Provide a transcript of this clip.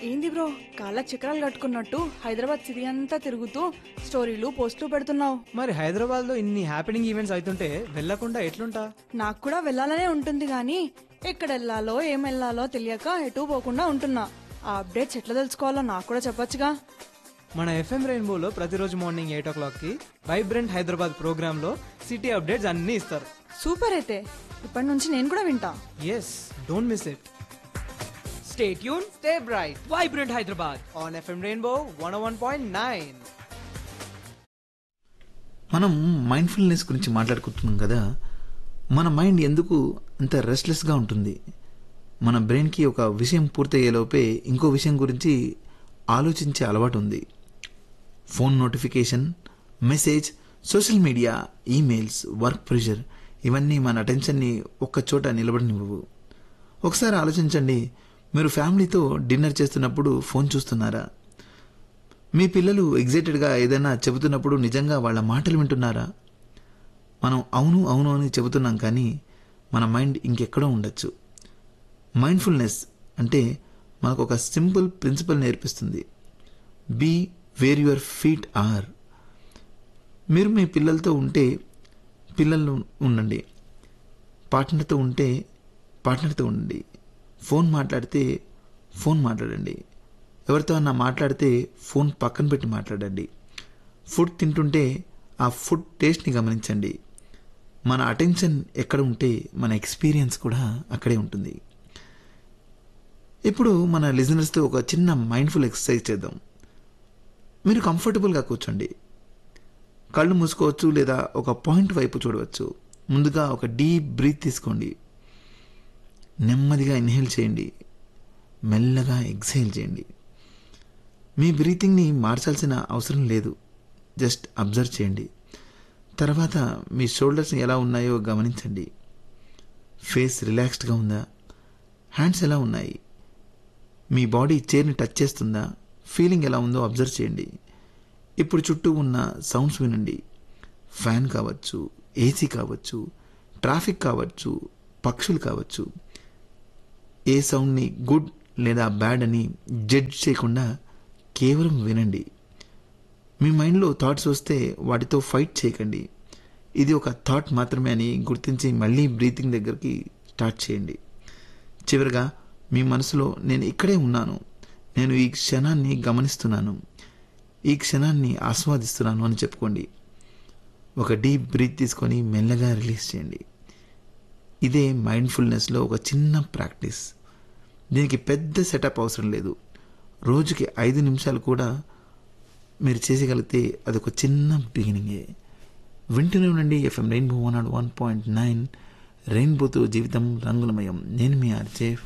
ఏంది బ్రో కాళ్ళకి చక్రాలు కట్టుకున్నట్టు హైదరాబాద్ సిటీ అంతా తిరుగుతూ స్టోరీలు పోస్టులు పెడుతున్నావు మరి హైదరాబాద్ లో ఇన్ని హ్యాపెనింగ్ ఈవెంట్స్ అవుతుంటే వెళ్ళకుండా ఎట్లుంటా నాకు కూడా వెళ్ళాలనే ఉంటుంది కానీ ఎక్కడ వెళ్ళాలో ఏం వెళ్ళాలో తెలియక ఎటు పోకుండా ఉంటున్నా ఆ అప్డేట్స్ ఎట్లా తెలుసుకోవాలో నాకు కూడా చెప్పొచ్చుగా మన ఎఫ్ఎం రెయిన్బోలో ప్రతిరోజు మార్నింగ్ ఎయిట్ ఓ క్లాక్ కి వైబ్రెంట్ హైదరాబాద్ ప్రోగ్రామ్ లో సిటీ అప్డేట్స్ అన్ని ఇస్తారు సూపర్ అయితే ఇప్పటి నుంచి నేను కూడా వింటా yes don't miss it stay tune stay bright vibrant Hyderabad on FM rainbow one one point nine మనం మైండ్ఫుల్నెస్ గురించి మాట్లాడుకుంటున్నాం కదా మన మైండ్ ఎందుకు అంత రెస్ట్లెస్గా ఉంటుంది మన బ్రెయిన్కి ఒక విషయం పూర్తయ్యేలోపే ఇంకో విషయం గురించి ఆలోచించే అలవాటు ఉంది phone notification message social media emails work pressure ఇవన్నీ మన అటెన్షన్ని ఒక్క చోట నిలబడనివ్వవు ఒకసారి ఆలోచించండి మీరు ఫ్యామిలీతో డిన్నర్ చేస్తున్నప్పుడు ఫోన్ చూస్తున్నారా మీ పిల్లలు ఎగ్జైటెడ్గా ఏదైనా చెబుతున్నప్పుడు నిజంగా వాళ్ళ మాటలు వింటున్నారా మనం అవును అవును అని చెబుతున్నాం కానీ మన మైండ్ ఇంకెక్కడో ఉండొచ్చు మైండ్ఫుల్నెస్ అంటే మనకు ఒక సింపుల్ ప్రిన్సిపల్ నేర్పిస్తుంది be where your feet are మీరు మీ పిల్లలతో ఉంటే పిల్లలు ఉండండి పార్ట్నర్తో ఉంటే పార్ట్నర్తో ఉండండి ఫోన్ మాట్లాడితే ఫోన్ మాట్లాడండి ఎవరితో అన్నా మాట్లాడితే ఫోన్ పక్కన పెట్టి మాట్లాడండి ఫుడ్ తింటుంటే ఆ ఫుడ్ టేస్ట్ని గమనించండి మన అటెన్షన్ ఎక్కడ ఉంటే మన ఎక్స్పీరియన్స్ కూడా అక్కడే ఉంటుంది ఇప్పుడు మన లిజనర్స్తో ఒక చిన్న మైండ్ఫుల్ ఎక్సర్సైజ్ చేద్దాం మీరు కంఫర్టబుల్గా కూర్చోండి కళ్ళు మూసుకోవచ్చు లేదా ఒక పాయింట్ వైపు చూడవచ్చు ముందుగా ఒక డీప్ బ్రీత్ తీసుకోండి నెమ్మదిగా ఇన్హేల్ చేయండి మెల్లగా ఎక్సైల్ చేయండి మీ బ్రీతింగ్ని మార్చాల్సిన అవసరం లేదు జస్ట్ అబ్జర్వ్ చేయండి తర్వాత మీ షోల్డర్స్ ఎలా ఉన్నాయో గమనించండి ఫేస్ రిలాక్స్డ్గా ఉందా హ్యాండ్స్ ఎలా ఉన్నాయి మీ బాడీ చైర్ని టచ్ చేస్తుందా ఫీలింగ్ ఎలా ఉందో అబ్జర్వ్ చేయండి ఇప్పుడు చుట్టూ ఉన్న సౌండ్స్ వినండి ఫ్యాన్ కావచ్చు ఏసీ కావచ్చు ట్రాఫిక్ కావచ్చు పక్షులు కావచ్చు ఏ సౌండ్ని గుడ్ లేదా బ్యాడ్ అని జడ్జ్ చేయకుండా కేవలం వినండి మీ మైండ్లో థాట్స్ వస్తే వాటితో ఫైట్ చేయకండి ఇది ఒక థాట్ మాత్రమే అని గుర్తించి మళ్ళీ బ్రీతింగ్ దగ్గరికి స్టార్ట్ చేయండి చివరిగా మీ మనసులో నేను ఇక్కడే ఉన్నాను నేను ఈ క్షణాన్ని గమనిస్తున్నాను ఈ క్షణాన్ని ఆస్వాదిస్తున్నాను అని చెప్పుకోండి ఒక డీప్ బ్రీత్ తీసుకొని మెల్లగా రిలీజ్ చేయండి ఇదే మైండ్ఫుల్నెస్లో ఒక చిన్న ప్రాక్టీస్ దీనికి పెద్ద సెటప్ అవసరం లేదు రోజుకి ఐదు నిమిషాలు కూడా మీరు చేసగలిగితే అదొక చిన్న బిగినింగే వింటూనే ఉండండి FM rainbow one not one point nine రెయిన్బోతో జీవితం రంగులమయం నేను మీ ఆర్జే